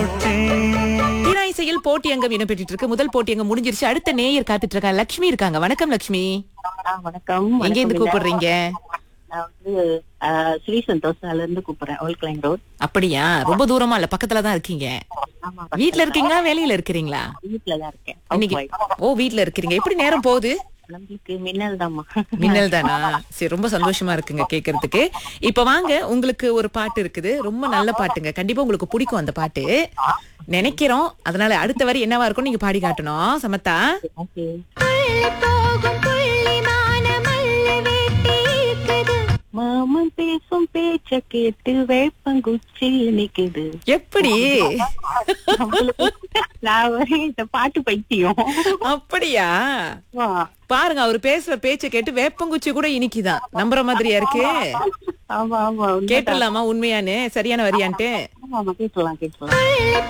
விட்டேன் தீரா இசையில் போட்டி அங்கம் இடம்பெற்று இருக்கு முதல் போட்டி அங்கம் முடிஞ்சிருச்சு அடுத்த நேயர் காத்துட்டு இருக்கா லட்சுமி இருக்காங்க வணக்கம் லட்சுமி ஆ, வணக்கம் எங்க இருந்து வணக்கம் கூப்பிடுறீங்க நான் வந்து ஆ, ஸ்ரீ சந்தோஷால இருந்து கூப்பிடுறேன் ஓல்ட் கிளைன் ரோட் அப்படியா ரொம்ப தூரமா இல்ல பக்கத்துல தான் இருக்கீங்க ஆமா வீட்ல இருக்கீங்களா வேலையில இருக்கிறீங்களா வீட்டுல தான் இருக்கேன் இன்னைக்கு ஓ வீட்ல இருக்கிறீங்க எப்படி நேரம் போகுது நம்மளுக்கு மின்னல் தாம்மா மின்னல் தானா சரி ரொம்ப சந்தோஷமா இருக்குங்க கேக்குறதுக்கு இப்ப வாங்க உங்களுக்கு ஒரு பாட்டு இருக்குது ரொம்ப நல்ல பாட்டுங்க கண்டிப்பா உங்களுக்கு பிடிக்கும் அந்த பாட்டு நினைக்கிறோம் அதனால அடுத்த வரி என்னவா இருக்கும் நீங்க பாடி காட்டணும் சமத்தா ஓகே மாமன் பேசும் பேச்ச கேட்டு வேப்பங்குச்சி நிக்குது எப்படி நம்மளுக்கு நான் வரை இந்த பாட்டு பைத்தியம் அப்படியா வா. பாருங்க அவர் பேசுற பேச்ச கேட்டு வேப்பங்குச்சி கூட இனிக்குதான் நம்புற மாதிரியா இருக்கு ஆமா ஆமா உண்மைதான். கேட்டுடலாமா உண்மையானு சரியான வரியான்ட்டு ஆமா ஆமா கேட்கலாம் கேட்கலாம்